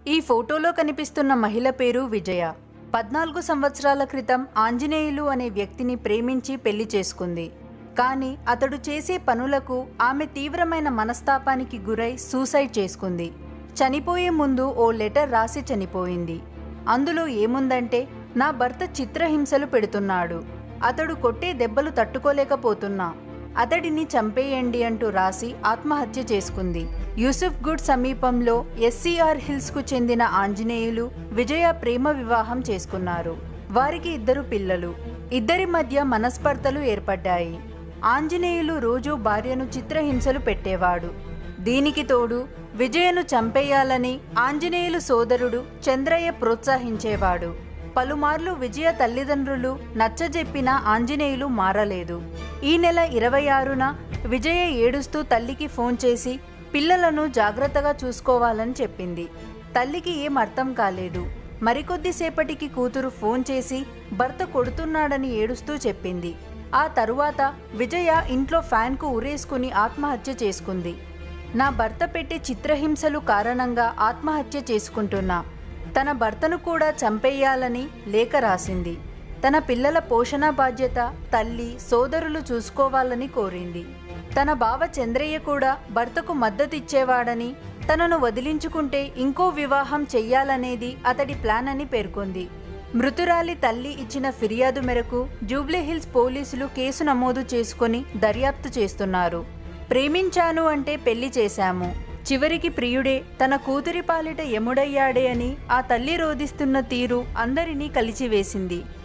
ఈ ఫోటోలో కనిపిస్తున్న మహిళ పేరు విజయ పద్నాలుగు సంవత్సరాల క్రితం ఆంజనేయులు అనే వ్యక్తిని ప్రేమించి పెళ్లి చేసుకుంది కానీ అతడు చేసే పనులకు ఆమె తీవ్రమైన మనస్తాపానికి గురై సూసైడ్ చేసుకుంది చనిపోయే ముందు ఓ లెటర్ రాసి చనిపోయింది అందులో ఏముందంటే నా భర్త చిత్రహింసలు పెడుతున్నాడు అతడు కొట్టే దెబ్బలు తట్టుకోలేకపోతున్నా అతడిని చంపేయండి అంటూ రాసి ఆత్మహత్య చేసుకుంది యూసుఫ్ గుడ్ సమీపంలో ఎస్సీఆర్ హిల్స్ కు చెందిన ఆంజనేయులు విజయ ప్రేమ వివాహం చేసుకున్నారు వారికి ఇద్దరు పిల్లలు ఇద్దరి మధ్య మనస్పర్ధలు ఏర్పడ్డాయి ఆంజనేయులు రోజూ భార్యను చిత్రహింసలు పెట్టేవాడు దీనికి తోడు విజయను చంపేయాలని ఆంజనేయులు సోదరుడు చంద్రయ్య ప్రోత్సహించేవాడు పలుమార్లు విజయ తల్లిదండ్రులు నచ్చజెప్పినా ఆంజనేయులు మారలేదు ఈ నెల ఇరవై ఆరున విజయ ఏడుస్తూ తల్లికి ఫోన్ చేసి పిల్లలను జాగ్రత్తగా చూసుకోవాలని చెప్పింది తల్లికి ఏం అర్థం కాలేదు మరికొద్దిసేపటికి కూతురు ఫోన్ చేసి భర్త కొడుతున్నాడని ఏడుస్తూ చెప్పింది ఆ తరువాత విజయ ఇంట్లో ఫ్యాన్కు ఉరేసుకుని ఆత్మహత్య చేసుకుంది నా భర్త పెట్టే చిత్రహింసలు కారణంగా ఆత్మహత్య చేసుకుంటున్నా తన భర్తను కూడా చంపేయాలని లేఖ రాసింది తన పిల్లల పోషణ బాధ్యత తల్లి సోదరులు చూసుకోవాలని కోరింది తన బావ చంద్రయ్య కూడా భర్తకు మద్దతిచ్చేవాడని తనను వదిలించుకుంటే ఇంకో వివాహం చెయ్యాలనేది అతడి ప్లాన్ అని పేర్కొంది మృతురాలి తల్లి ఇచ్చిన ఫిర్యాదు మేరకు జూబ్లీహిల్స్ పోలీసులు కేసు నమోదు చేసుకుని దర్యాప్తు చేస్తున్నారు ప్రేమించాను అంటే పెళ్లి చేశాము చివరికి ప్రియుడే తన కూతురి పాలిట యముడయ్యాడే అని ఆ తల్లి రోధిస్తున్న తీరు అందరినీ కలిచివేసింది